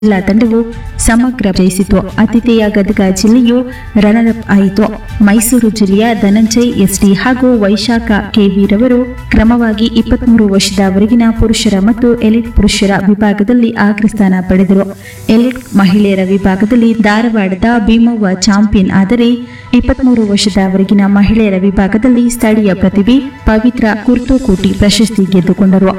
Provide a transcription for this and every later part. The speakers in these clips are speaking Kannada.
ಜಿಲ್ಲಾ ತಂಡವು ಸಮಗ್ರ ಜಯಿಸಿತು ಆತಿಥೇಯ ಗದಗ ಜಿಲ್ಲೆಯು ರನ್ನರ್ ಆಯಿತು ಮೈಸೂರು ಜಿಲ್ಲೆಯ ಧನಂಜಯ್ ಎಸ್ಡಿ ಹಾಗೂ ವೈಶಾಖ ಕೆವಿರವರು ಕ್ರಮವಾಗಿ ಇಪ್ಪತ್ಮೂರು ವರ್ಷದವರೆಗಿನ ಪುರುಷರ ಮತ್ತು ಎಲಿಟ್ ಪುರುಷರ ವಿಭಾಗದಲ್ಲಿ ಅಗ್ರಸ್ಥಾನ ಪಡೆದರು ಎಲಿಟ್ ಮಹಿಳೆಯರ ವಿಭಾಗದಲ್ಲಿ ಧಾರವಾಡದ ಭೀಮವ್ವ ಚಾಂಪಿಯನ್ ಆದರೆ ಇಪ್ಪತ್ಮೂರು ವರ್ಷದವರೆಗಿನ ಮಹಿಳೆಯರ ವಿಭಾಗದಲ್ಲಿ ಸ್ಥಳೀಯ ಪ್ರತಿಭೆ ಪವಿತ್ರ ಕುರ್ತೋಕೋಟಿ ಪ್ರಶಸ್ತಿ ಗೆದ್ದುಕೊಂಡರು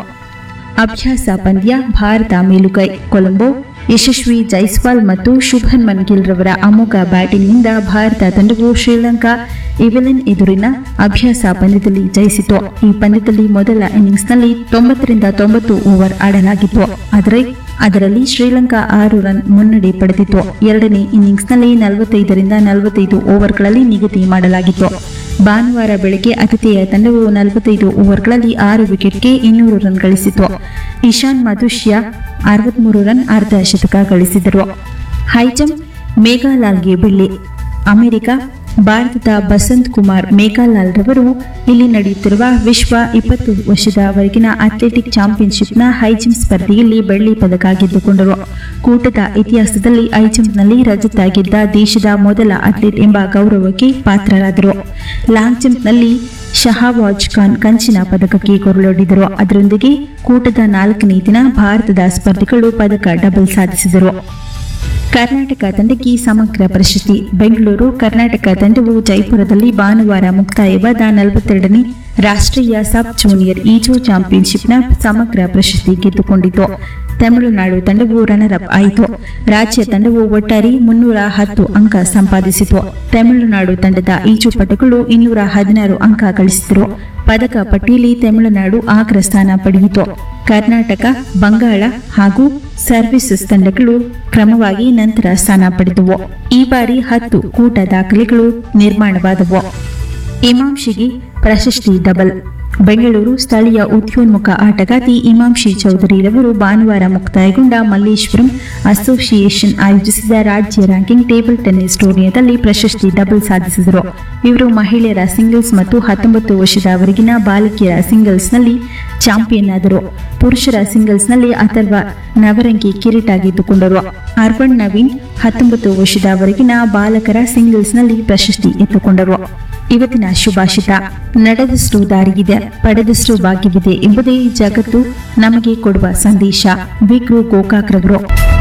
ಅಭ್ಯಾಸ ಪಂದ್ಯ ಭಾರತ ಮೇಲುಗೈ ಕೊಲಂಬೋ ಯಶಸ್ವಿ ಜೈಸ್ವಾಲ್ ಮತ್ತು ಶುಭನ್ಮನ್ ಗಿಲ್ ರವರ ಅಮೋಘ ಬ್ಯಾಟಿಂಗ್ನಿಂದ ಭಾರತ ತಂಡವು ಶ್ರೀಲಂಕಾ ಇವೆಲಿನ್ ಎದುರಿನ ಅಭ್ಯಾಸ ಪಂದ್ಯದಲ್ಲಿ ಜಯಿಸಿತು ಈ ಪಂದ್ಯದಲ್ಲಿ ಮೊದಲ ಇನ್ನಿಂಗ್ಸ್ನಲ್ಲಿ ತೊಂಬತ್ತರಿಂದ ತೊಂಬತ್ತು ಓವರ್ ಆಡಲಾಗಿತ್ತು ಆದರೆ ಅದರಲ್ಲಿ ಶ್ರೀಲಂಕಾ ಆರು ರನ್ ಮುನ್ನಡೆ ಪಡೆದಿತ್ತು ಎರಡನೇ ಇನ್ನಿಂಗ್ಸ್ನಲ್ಲಿ ನಲವತ್ತೈದರಿಂದ ನಲವತ್ತೈದು ಓವರ್ಗಳಲ್ಲಿ ನಿಗದಿ ಮಾಡಲಾಗಿತ್ತು ಭಾನುವಾರ ಬೆಳಗ್ಗೆ ಅತಿಥೇಯ ತಂಡವು ನಲವತ್ತೈದು ಓವರ್ಗಳಲ್ಲಿ ಆರು ವಿಕೆಟ್ಗೆ ಇನ್ನೂರು ರನ್ ಗಳಿಸಿತು ಇಶಾನ್ ಮಧುಷ್ಯ ಅರವತ್ಮೂರು ರನ್ ಅರ್ಧ ಶತಕ ಗಳಿಸಿದರು ಹೈಜಂಪ್ ಮೇಘಾಲಾಲ್ಗೆ ಬೆಳ್ಳಿ ಅಮೆರಿಕ ಭಾರತದ ಬಸಂತ್ ಕುಮಾರ್ ಮೇಘಾಲಾಲ್ ರವರು ಇಲ್ಲಿ ನಡೆಯುತ್ತಿರುವ ವಿಶ್ವ ಇಪ್ಪತ್ತು ವರ್ಷದವರೆಗಿನ ಅಥ್ಲೆಟಿಕ್ ಚಾಂಪಿಯನ್ಶಿಪ್ನ ಹೈಜಂಪ್ ಸ್ಪರ್ಧೆಯಲ್ಲಿ ಬೆಳ್ಳಿ ಪದಕ ಗೆದ್ದುಕೊಂಡರು ಕೂಟದ ಇತಿಹಾಸದಲ್ಲಿ ಹೈಜಂಪ್ನಲ್ಲಿ ರಜತ ಗೆದ್ದ ದೇಶದ ಮೊದಲ ಅಥ್ಲೆಟ್ ಎಂಬ ಗೌರವಕ್ಕೆ ಪಾತ್ರರಾದರು ಲಾಂಗ್ ಜಂಪ್ನಲ್ಲಿ ಶಹಾವಾಜ್ ಖಾನ್ ಕಂಚಿನ ಪದಕಕ್ಕೆ ಕೊರಳೊಡ್ಡಿದರು ಅದರೊಂದಿಗೆ ಕೂಟದ ನಾಲ್ಕನೇ ದಿನ ಭಾರತದ ಸ್ಪರ್ಧಿಗಳು ಪದಕ ಡಬಲ್ ಸಾಧಿಸಿದರು ಕರ್ನಾಟಕ ತಂಡಕ್ಕೆ ಸಮಗ್ರ ಪ್ರಶಸ್ತಿ ಬೆಂಗಳೂರು ಕರ್ನಾಟಕ ತಂಡವು ಜೈಪುರದಲ್ಲಿ ಭಾನುವಾರ ಮುಕ್ತಾಯವಾದ ನಲವತ್ತೆರಡನೇ ರಾಷ್ಟ್ರೀಯ ಸಬ್ ಜೂನಿಯರ್ ಈಜು ಚಾಂಪಿಯನ್ಶಿಪ್ನ ಸಮಗ್ರ ಪ್ರಶಸ್ತಿ ಗೆದ್ದುಕೊಂಡಿತು ತಮಿಳುನಾಡು ತಂಡವು ರನ್ನರ್ ಅಪ್ ಆಯಿತು ರಾಜ್ಯ ತಂಡವು ಒಟ್ಟಾರೆ ಮುನ್ನೂರ ಹತ್ತು ಅಂಕ ಸಂಪಾದಿಸಿತು ತಮಿಳುನಾಡು ತಂಡದ ಈಜುಪಟುಗಳು ಇನ್ನೂರ ಹದಿನಾರು ಅಂಕ ಗಳಿಸಿದರು ಪದಕ ಪಟ್ಟಿಯಲ್ಲಿ ತಮಿಳುನಾಡು ಅಗ್ರ ಸ್ಥಾನ ಪಡೆಯಿತು ಕರ್ನಾಟಕ ಬಂಗಾಳ ಹಾಗೂ ಸರ್ವಿಸಸ್ ತಂಡಗಳು ಕ್ರಮವಾಗಿ ನಂತರ ಸ್ಥಾನ ಪಡೆದವು ಈ ಬಾರಿ ಹತ್ತು ಕೂಟ ದಾಖಲೆಗಳು ನಿರ್ಮಾಣವಾದವು ಇಮಾಂಶಿಗೆ ಪ್ರಶಸ್ತಿ ಡಬಲ್ ಬೆಂಗಳೂರು ಸ್ಥಳೀಯ ಉದ್ಯೋನ್ಮುಖ ಆಟಗಾತಿ ಇಮಾಂಶಿ ಚೌಧರಿರವರು ಭಾನುವಾರ ಮುಕ್ತಾಯಗೊಂಡ ಮಲ್ಲೇಶ್ವರಂ ಅಸೋಸಿಯೇಷನ್ ಆಯೋಜಿಸಿದ ರಾಜ್ಯ ರ್ಯಾಂಕಿಂಗ್ ಟೇಬಲ್ ಟೆನ್ನಿಸ್ ಟೂರ್ನಿಯಲ್ಲಿ ಪ್ರಶಸ್ತಿ ಡಬಲ್ ಸಾಧಿಸಿದರು ಇವರು ಮಹಿಳೆಯರ ಸಿಂಗಲ್ಸ್ ಮತ್ತು ಹತ್ತೊಂಬತ್ತು ವರ್ಷದವರೆಗಿನ ಬಾಲಕಿಯರ ಸಿಂಗಲ್ಸ್ನಲ್ಲಿ ಚಾಂಪಿಯನ್ ಆದರು ಪುರುಷರ ಸಿಂಗಲ್ಸ್ನಲ್ಲಿ ಅಥರ್ವ ನವರಂಗಿ ಕಿರೀಟ ಗೆದ್ದುಕೊಂಡರು ಅರ್ವಣ್ ನವೀನ್ ಹತ್ತೊಂಬತ್ತು ವರ್ಷದವರೆಗಿನ ಬಾಲಕರ ಸಿಂಗಲ್ಸ್ನಲ್ಲಿ ಪ್ರಶಸ್ತಿ ಎತ್ತುಕೊಂಡರು ಇವತ್ತಿನ ಶುಭಾಷಿತ ನಡೆದಷ್ಟು ದಾರಿಗಿದೆ ಪಡೆದಷ್ಟು ಭಾಗ್ಯವಿದೆ ಎಂಬುದೇ ಜಗತ್ತು ನಮಗೆ ಕೊಡುವ ಸಂದೇಶ ವಿಕ್ರು ಗೋಕಾಕ್ರವರು